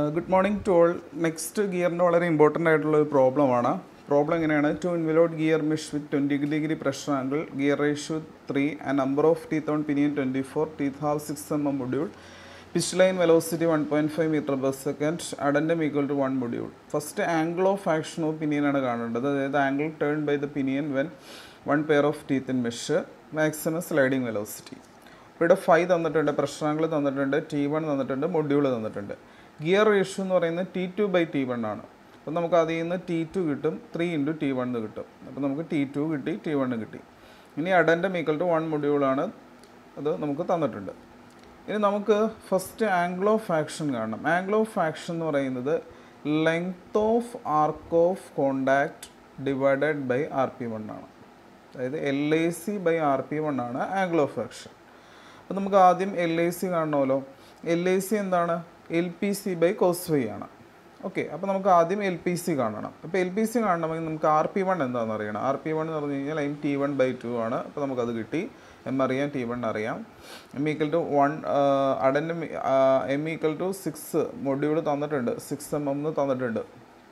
good morning to all next ഗിയറിൻ്റെ വളരെ important ആയിട്ടുള്ള ഒരു പ്രോബ്ലമാണ് പ്രോബ്ലം എങ്ങനെയാണ് two involute gear mesh with twenty degree pressure angle gear ratio three and number of teeth on pinion twenty four teeth have six M M module pitch line velocity one point five metre per second addendum equal to one module first angle of action of പിനിയനാണ് കാണേണ്ടത് അതായത് angle turn by the pinion when one pair of teeth in mesh maximum sliding velocity ഇവിടെ five തന്നിട്ടുണ്ട് pressure angle തന്നിട്ടുണ്ട് T one തന്നിട്ടുണ്ട് module തന്നിട്ടുണ്ട് gear ratio എന്ന് പറയുന്നത് T two by T one ആണ് അപ്പോൾ നമുക്ക് അതിൽ നിന്ന് ടി ടു കിട്ടും ത്രീ ഇൻറ്റു ടി വൺ എന്ന് കിട്ടും അപ്പോൾ നമുക്ക് ടി ടു കിട്ടി ടി വൺ കിട്ടി ഇനി അഡൻ്റെ ഈക്വൽ ടു വൺ മൊഡ്യൂളാണ് അത് നമുക്ക് തന്നിട്ടുണ്ട് ഇനി നമുക്ക് ഫസ്റ്റ് ആംഗിൾ ഓഫ് ആക്ഷൻ കാണണം ആംഗിൾ ഓഫ് ആക്ഷൻ എന്ന് പറയുന്നത് length of arc of contact divided by R P one ആണ് അതായത് L I C by R P one ആണ് ആംഗിൾ ഓഫ് ആക്ഷൻ അപ്പോൾ നമുക്ക് ആദ്യം എൽ ഐ സി കാണണമല്ലോ എൽ ഐ സി എന്താണ് L P C by cos Y ആണ് okay അപ്പോൾ നമുക്ക് ആദ്യം എൽ പി സി കാണണം അപ്പോൾ എൽ പി സി കാണണമെങ്കിൽ നമുക്ക് ആർ പി വൺ എന്താണെന്ന് അറിയണം ആർ പി വൺ എന്ന് പറഞ്ഞു കഴിഞ്ഞാൽ M T one by two ആണ് അപ്പോൾ നമുക്കത് കിട്ടി എം അറിയാം ടി വൺ അറിയാം എം ഈക്വൽ ടു വൺ അടൻ്റെ M equal to six module തന്നിട്ടുണ്ട് സിക്സ് എം എം തന്നിട്ടുണ്ട്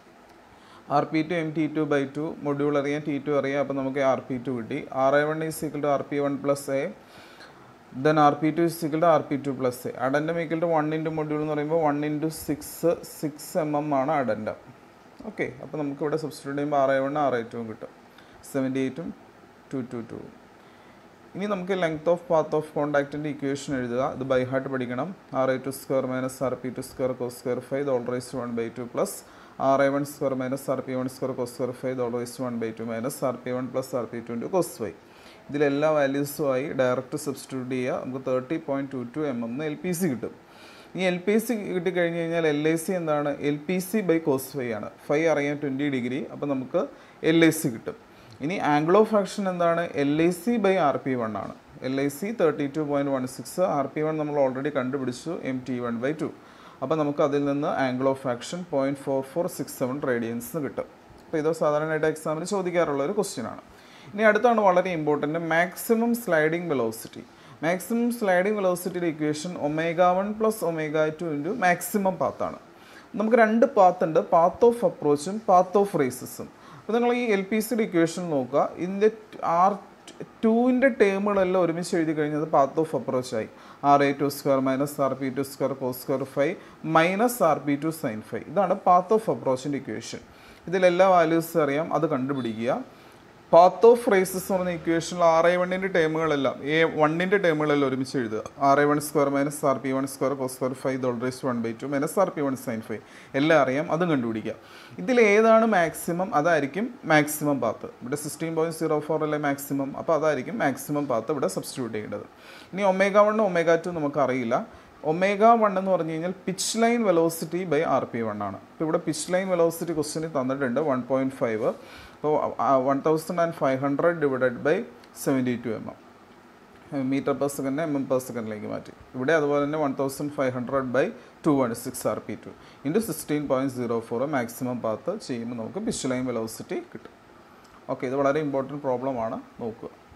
R P two M T two by two module അറിയാം ടി ടു അറിയാം അപ്പോൾ നമുക്ക് ആർ പി ടു കിട്ടി R I one is equal to R P one plus A then R P two is equal to R P two plus A addendum equal to one into module എന്ന് പറയുമ്പോൾ one into six six M M ആണ് addendum okay അപ്പോൾ നമുക്ക് ഇവിടെ substitute ചെയ്യുമ്പോൾ R I one R I ടുവും കിട്ടും seventy എയ്റ്റും ടു ടു ടു ഇനി നമുക്ക് ലെങ്ത് ഓഫ് പാത്ത് ഓഫ് കോണ്ടാക്റ്റിൻ്റെ ഇക്വേഷൻ എഴുതുക ഇത് ബൈ ഹാർട്ട് പഠിക്കണം R I two square minus R P two square cos square five whole raise one by two plus R I one square minus R P one square cos square five whole raise one by two minus R P one plus R P two into cos five ഇതിലെല്ലാ വാല്യൂസുമായി direct substitute ചെയ്യുക നമുക്ക് thirty point two two M M L P C കിട്ടും ഈ L P C കിട്ടിക്കഴിഞ്ഞ് കഴിഞ്ഞാൽ L I C എന്താണ് L P C by cos five ആണ് ഫൈവ് അറിയാൻ ട്വൻറ്റി ഡിഗ്രി അപ്പോൾ നമുക്ക് എൽ ഐ സി കിട്ടും ഇനി ആംഗിൾ ഓഫ് ആക്ഷൻ എന്താണ് L I C by R P one ആണ് L I C thirty two point one six R P one നമ്മൾ already കണ്ടുപിടിച്ചു M T one by two അപ്പോൾ നമുക്ക് അതിൽ നിന്ന് angle of action point four four six seven radians കിട്ടും അപ്പോൾ ഇത് സാധാരണയായിട്ട് എക്സാമിന് ചോദിക്കാറുള്ള ഒരു ക്വസ്റ്റ്യൻ ആണ് ഇനി അടുത്താണ് വളരെ important maximum sliding velocity maximum sliding വെലോസിറ്റിയുടെ equation omega one plus omega two into maximum പാത്താണ് നമുക്ക് രണ്ട് പാത്ത് ഉണ്ട് പാത്ത് ഓഫ് അപ്രോച്ചും പാത്ത് ഓഫ് റേസസും അപ്പോൾ നിങ്ങൾ ഈ എൽ പി സിയുടെ ഇക്വേഷൻ നോക്കുക ഇതിൻ്റെ ആർ ടുവിൻ്റെ ടേമുകളെല്ലാം ഒരുമിച്ച് എഴുതി കഴിഞ്ഞത് പാത്ത് ഓഫ് അപ്രോച്ച് ആയി R A two square minus R P two square cos square five minus R P two sine five ഇതാണ് പാത്ത് ഓഫ് അപ്രോച്ചിൻ്റെ ഇക്വേഷൻ ഇതിലെല്ലാ വാല്യൂസ് അറിയാം അത് കണ്ടുപിടിക്കുക പാത്ത് ഓഫ് റേസസ് എന്ന് പറഞ്ഞ ഇക്വേഷനിൽ ആർ ഐ വണ്ണിൻ്റെ ടേമുകളെല്ലാം എ വണ്ണിൻ്റെ ടേമുകളെല്ലാം ഒരുമിച്ച് എഴുതുക R I one square minus R P one square cos square five whole raise one by two minus R P one sine five എല്ലാം അറിയാം അതും കണ്ടുപിടിക്കുക ഇതിൽ ഏതാണ് മാക്സിമം അതായിരിക്കും മാക്സിമം പാത്ത് ഇവിടെ സിക്സ്റ്റീൻ പോയിൻറ്റ് സീറോ ഫോർ അല്ലേ മാക്സിമം അപ്പോൾ അതായിരിക്കും മാക്സിമം പാത്ത് ഇവിടെ സബ്സ്റ്റിറ്റ്യൂട്ട് ചെയ്യേണ്ടത് ഇനി ഒമേഗ വൺ ഒമേഗ ടു നമുക്ക് അറിയില്ല ഒമേഗ വൺ എന്ന് പറഞ്ഞു കഴിഞ്ഞാൽ pitch line velocity by R P one ആണ് ഇപ്പോൾ ഇവിടെ പിച്ച് ലൈൻ വെലോസിറ്റി ക്വസ്റ്റിന് തന്നിട്ടുണ്ട് വൺ പോയിൻറ്റ് ഫൈവ് അപ്പോൾ one thousand and five hundred divided by seventy two M M metre per സെക്കൻഡിനെ എം എം പെർ സെക്കൻഡിലേക്ക് മാറ്റി ഇവിടെ അതുപോലെ തന്നെ one thousand five hundred by two one six R P two into sixteen point zero four maximum path ചെയ്യുമ്പോൾ നമുക്ക് pitch line velocity കിട്ടും okay ഇത് വളരെ ഇമ്പോർട്ടൻറ്റ് പ്രോബ്ലമാണ് നോക്കുക